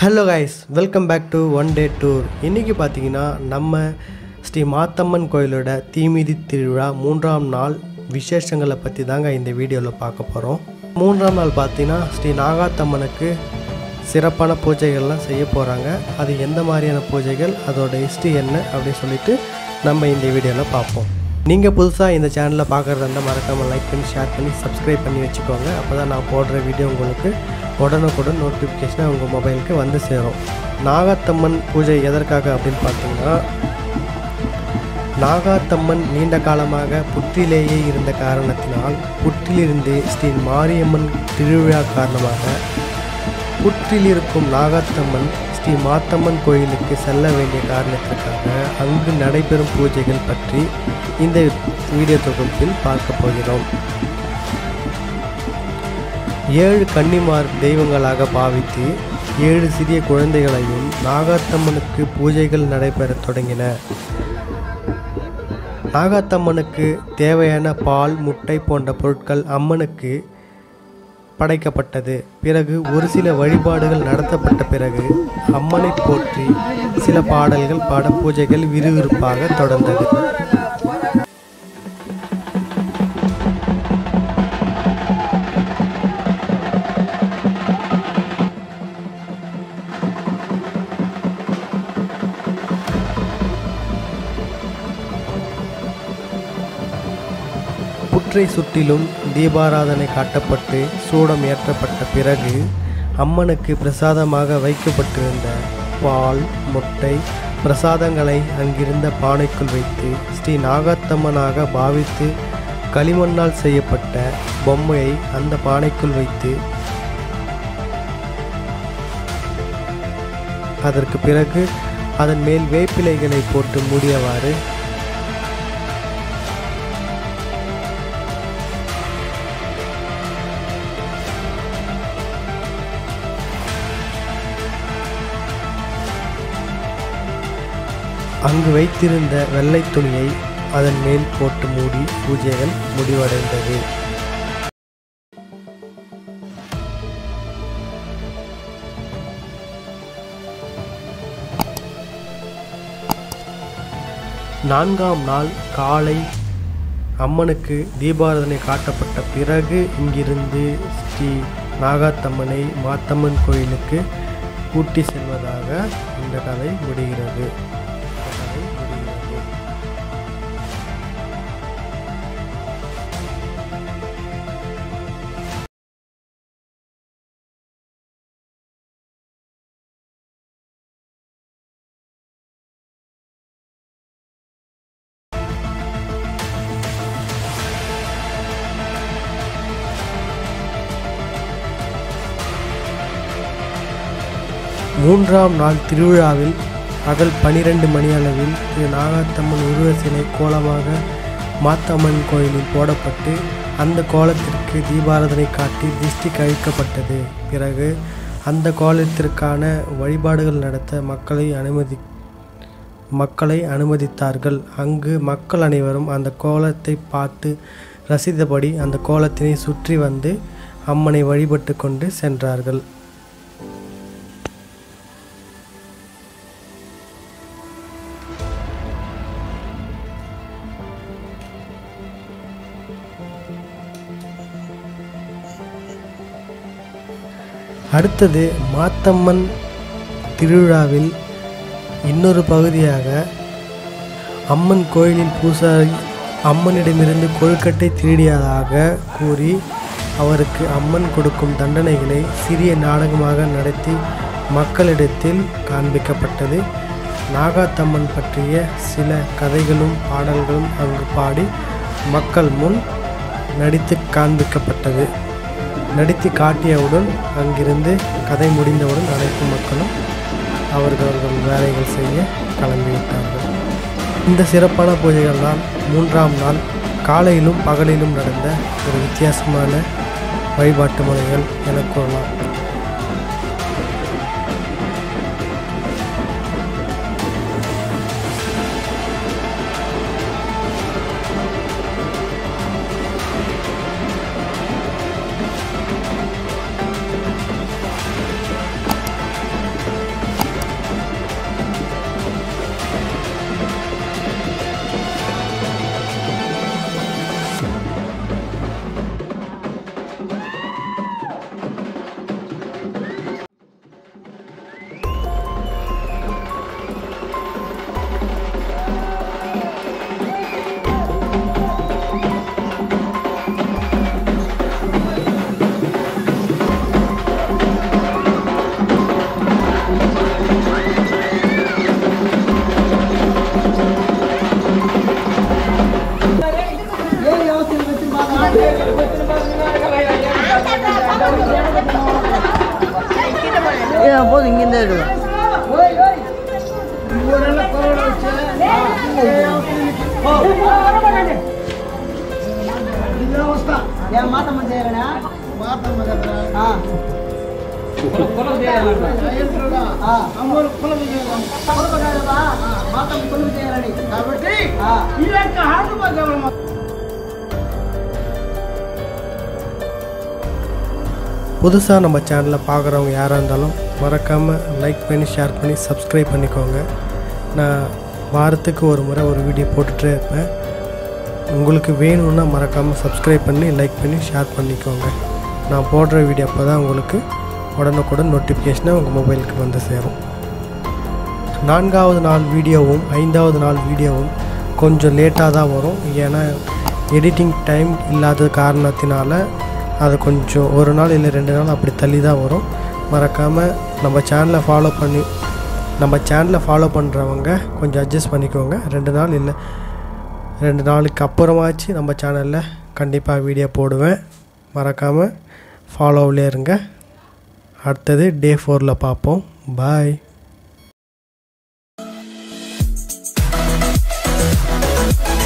Hello guys welcome back to one day tour இன்றைக்கி பார்த்தீங்கன்னா நம்ம ஸ்ரீ மாத்தம்மன் கோயிலோட தீமிதி திருவிழா மூன்றாம் நாள் விசேஷங்களை பற்றி தாங்க இந்த வீடியோவில் பார்க்க போகிறோம் மூன்றாம் நாள் பார்த்தீங்கன்னா ஸ்ரீ நாகாத்தம்மனுக்கு சிறப்பான பூஜைகள்லாம் செய்ய போகிறாங்க அது எந்த மாதிரியான பூஜைகள் அதோட ஹிஸ்ட்ரி என்ன அப்படின்னு சொல்லிட்டு நம்ம இந்த வீடியோவில் பார்ப்போம் நீங்கள் புதுசாக இந்த சேனலை பார்க்குறதா இருந்தால் மறக்காமல் லைக் பண்ணி ஷேர் பண்ணி சப்ஸ்கிரைப் பண்ணி வச்சுக்கோங்க அப்போ தான் நான் போடுற வீடியோ உங்களுக்கு உடனுக்குடன் நோட்டிஃபிகேஷனாக உங்கள் மொபைலுக்கு வந்து சேரும் நாகாத்தம்மன் பூஜை எதற்காக அப்படின்னு பார்த்தீங்கன்னா நாகாத்தம்மன் நீண்ட காலமாக புற்றிலேயே இருந்த காரணத்தினால் புற்றிலிருந்து ஸ்ரீ மாரியம்மன் திருவிழா காரணமாக புற்றில் இருக்கும் நாகாத்தம்மன் ஸ்ரீ மாத்தம்மன் கோயிலுக்கு செல்ல வேண்டிய காரணத்திற்காக அங்கு நடைபெறும் பூஜைகள் பற்றி இந்த வீடியோ தொகுப்பில் பார்க்க போகிறோம் ஏழு கன்னிமார் தெய்வங்களாக பாவித்து ஏழு சிறிய குழந்தைகளையும் நாகாத்தம்மனுக்கு பூஜைகள் நடைபெறத் தொடங்கின நாகாத்தம்மனுக்கு தேவையான பால் முட்டை போன்ற பொருட்கள் அம்மனுக்கு படைக்கப்பட்டது பிறகு ஒரு சில வழிபாடுகள் நடத்தப்பட்ட பிறகு அம்மனை போற்றி சில பாடல்கள் பாட பூஜைகள் விறுவிறுப்பாக தொடர்ந்தது புற்றை சுற்றிலும் தீபாராதனை காட்டப்பட்டு சூடம் ஏற்றப்பட்ட பிறகு அம்மனுக்கு பிரசாதமாக வைக்கப்பட்டிருந்த பால் முட்டை பிரசாதங்களை அங்கிருந்த பானைக்குள் வைத்து ஸ்ரீ நாகாத்தம்மனாக பாவித்து களிமண்ணால் செய்யப்பட்ட பொம்மையை அந்த பானைக்குள் வைத்து அதற்கு பிறகு அதன் மேல் வேப்பிலைகளை போட்டு மூடியவாறு அங்கு வைத்திருந்த வெள்ளை துணியை அதன் மேல் போட்டு மூடி பூஜைகள் முடிவடைந்தது நான்காம் நாள் காலை அம்மனுக்கு தீபாராதனை காட்டப்பட்ட பிறகு இங்கிருந்து ஸ்ரீ நாகாத்தம்மனை மாத்தம்மன் கோயிலுக்கு கூட்டி செல்வதாக இந்த கதை முடிகிறது இந்த கதை முடிகிறது மூன்றாம் நாள் திருவிழாவில் பகல் பனிரெண்டு மணி அளவில் திரு நாகாத்தம்மன் உருவ சிலை கோலமாக மாத்தம்மன் கோயிலில் போடப்பட்டு அந்த கோலத்திற்கு தீபாராதனை காட்டி திருஷ்டி கழிக்கப்பட்டது பிறகு அந்த கோலத்திற்கான வழிபாடுகள் நடத்த மக்களை அனுமதி மக்களை அனுமதித்தார்கள் அங்கு மக்கள் அனைவரும் அந்த கோலத்தை பார்த்து ரசித்தபடி அந்த கோலத்தினை சுற்றி வந்து அம்மனை வழிபட்டு கொண்டு சென்றார்கள் அடுத்தது மாத்தம்மன் திருவிழாவில் இன்னொரு பகுதியாக அம்மன் கோயிலில் பூசாரி அம்மனிடமிருந்து கொழுக்கட்டை திருடியதாக கூறி அவருக்கு அம்மன் கொடுக்கும் தண்டனைகளை சிறிய நாடகமாக நடத்தி மக்களிடத்தில் காண்பிக்கப்பட்டது நாகாத்தம்மன் பற்றிய சில கதைகளும் பாடல்களும் அங்கு பாடி மக்கள் முன் நடித்து காண்பிக்கப்பட்டது நடித்து காட்டியவுடன் அங்கிருந்து கதை முடிந்தவுடன் அனைத்து மக்களும் அவர்கள் வேலைகள் செய்ய கிளம்பிவிட்டார்கள் இந்த சிறப்பான பூஜைகள் தான் மூன்றாம் நாள் காலையிலும் பகலிலும் நடந்த ஒரு வித்தியாசமான வழிபாட்டு முறைகள் என கூறலாம் ஏன் மாத்தம்மன் செய்யறேனா ஆ ஆ కొలవగలవా? మాత్రం కొలువు చేయాలని కాబట్టి ఆ. ఈ యొక్క ఆత్మగౌరవం புதுசாக நம்ம சேனலை பார்க்குறவங்க யாராக இருந்தாலும் மறக்காமல் லைக் பண்ணி ஷேர் பண்ணி சப்ஸ்கிரைப் பண்ணிக்கோங்க நான் வாரத்துக்கு ஒரு முறை ஒரு வீடியோ போட்டுகிட்டே இருப்பேன் உங்களுக்கு வேணும்னா மறக்காமல் சப்ஸ்கிரைப் பண்ணி லைக் பண்ணி ஷேர் பண்ணிக்கோங்க நான் போடுற வீடியோ அப்போ தான் உங்களுக்கு உடனுக்குடன் நோட்டிஃபிகேஷனாக உங்கள் மொபைலுக்கு வந்து சேரும் நான்காவது நாள் வீடியோவும் ஐந்தாவது நாள் வீடியோவும் கொஞ்சம் லேட்டாக தான் வரும் ஏன்னா எடிட்டிங் டைம் இல்லாத காரணத்தினால அது கொஞ்சம் ஒரு நாள் இல்லை ரெண்டு நாள் அப்படி தள்ளி தான் வரும் மறக்காமல் நம்ம சேனலை ஃபாலோ பண்ணி நம்ம சேனலை ஃபாலோ பண்ணுறவங்க கொஞ்சம் அட்ஜஸ்ட் பண்ணிக்கோங்க ரெண்டு நாள் இல்லை ரெண்டு நாளுக்கு அப்புறமாச்சு நம்ம சேனலில் கண்டிப்பாக வீடியோ போடுவேன் மறக்காமல் ஃபாலோவிலே இருங்க அடுத்தது டே ஃபோரில் பார்ப்போம் பாய் Thank